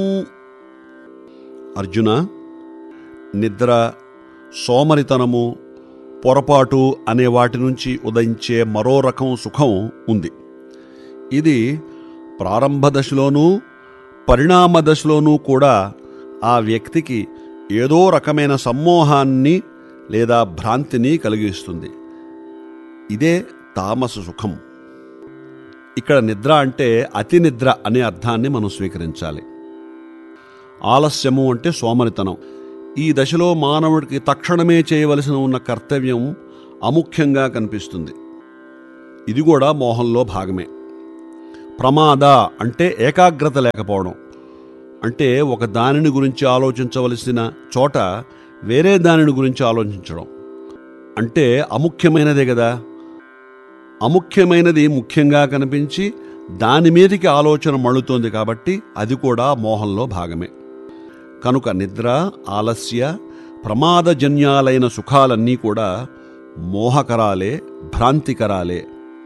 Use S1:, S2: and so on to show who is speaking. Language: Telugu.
S1: అర్జున నిద్ర సోమరితనము పొరపాటు అనే వాటి నుంచి ఉదయించే మరో రకం సుఖం ఉంది ఇది ప్రారంభ దశలోనూ పరిణామ దశలోనూ కూడా ఆ వ్యక్తికి ఏదో రకమైన సమ్మోహాన్ని లేదా భ్రాంతిని కలిగిస్తుంది ఇదే తామస సుఖం ఇక్కడ నిద్ర అంటే అతి నిద్ర అనే అర్థాన్ని మనం స్వీకరించాలి ఆలస్యము అంటే సోమరితనం ఈ దశలో మానవుడికి తక్షణమే చేయవలసిన ఉన్న కర్తవ్యం అముఖ్యంగా కనిపిస్తుంది ఇది కూడా మోహంలో భాగమే ప్రమాద అంటే ఏకాగ్రత లేకపోవడం అంటే ఒక దానిని గురించి ఆలోచించవలసిన చోట వేరే దానిని గురించి ఆలోచించడం అంటే అముఖ్యమైనదే కదా అముఖ్యమైనది ముఖ్యంగా కనిపించి దాని మీదికి ఆలోచన మళ్ళుతోంది కాబట్టి అది కూడా మోహంలో భాగమే కనుక నిద్ర ఆలస్య ప్రమాదజన్యాలైన సుఖాలన్నీ కూడా మోహకరాలే భ్రాంతికరాలే